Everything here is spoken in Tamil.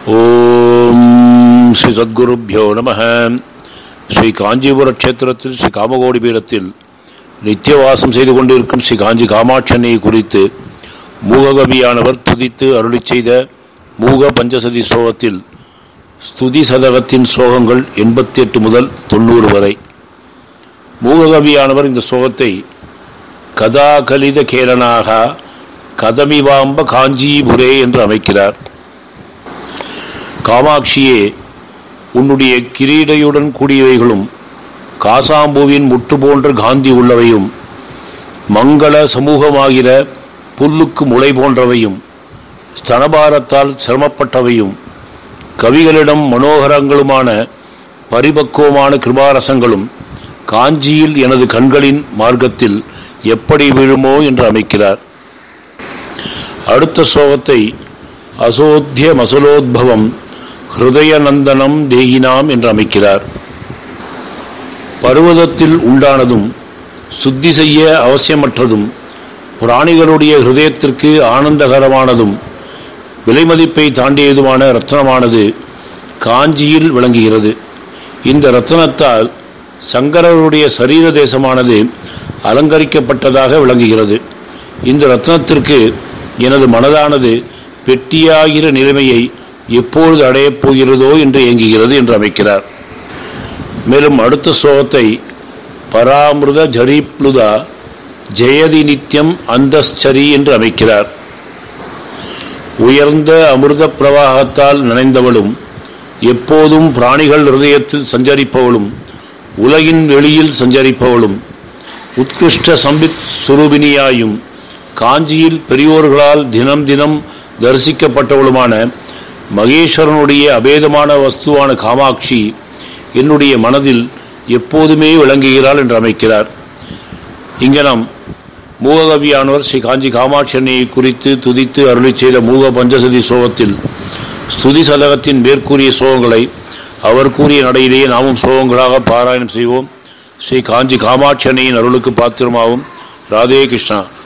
ஓம் ஸ்ரீ சத்குருப்பியோ நம ஸ்ரீ காஞ்சிபுர க்ஷேத்திரத்தில் ஸ்ரீ காமகோடி பீடத்தில் நித்தியவாசம் செய்து கொண்டிருக்கும் ஸ்ரீ காஞ்சி காமாட்சனை குறித்து மூககவியானவர் துதித்து அருளிச் செய்த மூக பஞ்சசதி ஸ்லோகத்தில் ஸ்துதி சதகத்தின் ஸ்லோகங்கள் எண்பத்தி எட்டு முதல் தொண்ணூறு வரை மூககவியானவர் இந்த ஸ்லோகத்தை கதாகலித கேலனாக கதமிவாம்ப காஞ்சிபுரே என்று அமைக்கிறார் காமாட்சியே உன்னுடைய கிரீடையுடன் கூடியவைகளும் காசாம்பூவின் முட்டு போன்ற காந்தி உள்ளவையும் மங்கள சமூகமாகிற புல்லுக்கு முளை போன்றவையும் ஸ்தனபாரத்தால் சிரமப்பட்டவையும் கவிகளிடம் மனோகரங்களுமான பரிபக்குவமான கிருபாரசங்களும் காஞ்சியில் எனது கண்களின் மார்க்கத்தில் எப்படி விழுமோ என்று அமைக்கிறார் அடுத்த ஸ்லோகத்தை அசோத்திய மசலோத்பவம் ஹிருதயநந்தனம் தேகினாம் என்று அமைக்கிறார் பருவதத்தில் உண்டானதும் சுத்தி செய்ய அவசியமற்றதும் பிராணிகளுடைய ஹிருதயத்திற்கு ஆனந்தகரமானதும் விலைமதிப்பை தாண்டியதுமான ரத்னமானது காஞ்சியில் விளங்குகிறது இந்த ரத்னத்தால் சங்கரருடைய சரீர தேசமானது அலங்கரிக்கப்பட்டதாக விளங்குகிறது இந்த ரத்னத்திற்கு எனது மனதானது பெட்டியாகிற நிலைமையை எப்பொழுது அடையப் போகிறதோ என்று இயங்குகிறது என்று அமைக்கிறார் மேலும் அடுத்த ஸ்லோகத்தை பராமிருத ஜரீப்ளுதா ஜெயதி நித்யம் அந்தஸ்சரி என்று அமைக்கிறார் உயர்ந்த அமிர்த பிரவாகத்தால் நனைந்தவளும் எப்போதும் பிராணிகள் ஹிருதயத்தில் சஞ்சரிப்பவளும் உலகின் வெளியில் சஞ்சரிப்பவளும் உத்கிருஷ்ட சம்பித் சுரூபினியாயும் காஞ்சியில் பெரியோர்களால் தினம் தினம் தரிசிக்கப்பட்டவளுமான மகேஸ்வரனுடைய அபேதமான வஸ்துவான காமாட்சி என்னுடைய மனதில் எப்போதுமே விளங்குகிறாள் என்று அமைக்கிறார் இங்கே நாம் மூககவியானவர் ஸ்ரீ காஞ்சி காமாட்சி அன்னையை குறித்து துதித்து அருளி செய்த மூக பஞ்சசதி சோகத்தில் ஸ்துதி சதகத்தின் மேற்கூறிய சோகங்களை அவர் கூறிய நடையிலேயே நாமும் சோகங்களாக பாராயணம் செய்வோம் ஸ்ரீ காஞ்சி காமாட்சி அன்னையின் அருளுக்கு பாத்திரமாகும் ராதே கிருஷ்ணா